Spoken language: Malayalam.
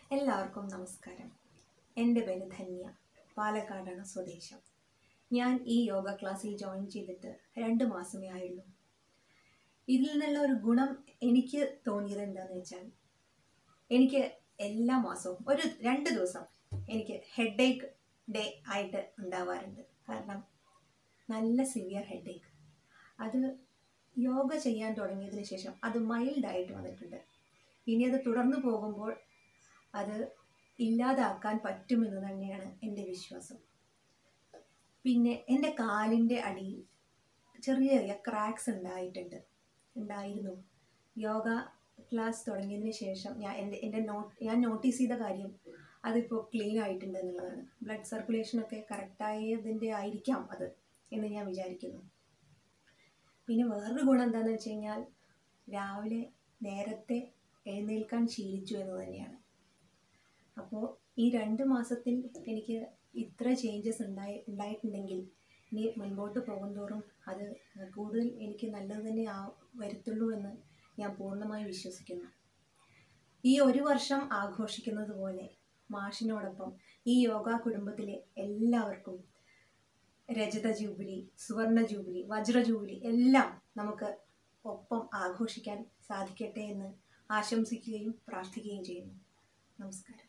എല്ലാവർക്കും നമസ്കാരം എൻ്റെ പേര് ധന്യ പാലക്കാടാണ് സ്വദേശം ഞാൻ ഈ യോഗ ക്ലാസ്സിൽ ജോയിൻ ചെയ്തിട്ട് രണ്ട് മാസമേ ആയുള്ളൂ ഇതിൽ നിന്നുള്ള ഒരു ഗുണം എനിക്ക് തോന്നിയത് എന്താണെന്ന് വെച്ചാൽ എനിക്ക് എല്ലാ മാസവും ഒരു രണ്ട് ദിവസം എനിക്ക് ഹെഡേക്ക് ഡേ ആയിട്ട് ഉണ്ടാവാറുണ്ട് കാരണം നല്ല സിവിയർ ഹെഡേക്ക് അത് യോഗ ചെയ്യാൻ തുടങ്ങിയതിന് ശേഷം അത് മൈൽഡായിട്ട് വന്നിട്ടുണ്ട് ഇനി അത് തുടർന്നു പോകുമ്പോൾ അത് ഇല്ലാതാക്കാൻ പറ്റുമെന്ന് തന്നെയാണ് എൻ്റെ വിശ്വാസം പിന്നെ എൻ്റെ കാലിൻ്റെ അടിയിൽ ചെറിയ ചെറിയ ക്രാക്സ് ഉണ്ടായിട്ടുണ്ട് ഉണ്ടായിരുന്നു യോഗ ക്ലാസ് തുടങ്ങിയതിന് ശേഷം ഞാൻ എൻ്റെ എൻ്റെ നോട്ട് ഞാൻ നോട്ടീസ് ചെയ്ത കാര്യം അതിപ്പോൾ ക്ലീൻ ആയിട്ടുണ്ട് എന്നുള്ളതാണ് ബ്ലഡ് സർക്കുലേഷനൊക്കെ കറക്റ്റായതിൻ്റെ ആയിരിക്കാം അത് എന്ന് ഞാൻ വിചാരിക്കുന്നു പിന്നെ വേറൊരു ഗുണം എന്താണെന്ന് വെച്ച് കഴിഞ്ഞാൽ രാവിലെ നേരത്തെ എഴുന്നേൽക്കാൻ ശീലിച്ചു എന്ന് തന്നെയാണ് അപ്പോൾ ഈ രണ്ട് മാസത്തിൽ എനിക്ക് ഇത്ര ചേഞ്ചസ് ഉണ്ടായി ഉണ്ടായിട്ടുണ്ടെങ്കിൽ ഇനി മുൻപോട്ട് പോകുന്തോറും അത് കൂടുതൽ എനിക്ക് നല്ലത് തന്നെ ആ വരുത്തുള്ളൂ എന്ന് ഞാൻ പൂർണ്ണമായി വിശ്വസിക്കുന്നു ഈ ഒരു വർഷം ആഘോഷിക്കുന്നത് പോലെ മാഷിനോടൊപ്പം ഈ യോഗ കുടുംബത്തിലെ എല്ലാവർക്കും രജത ജൂബിലി സുവർണ ജൂബിലി വജ്ര ജൂബിലി എല്ലാം നമുക്ക് ഒപ്പം ആഘോഷിക്കാൻ സാധിക്കട്ടെ എന്ന് ആശംസിക്കുകയും പ്രാർത്ഥിക്കുകയും ചെയ്യുന്നു നമസ്കാരം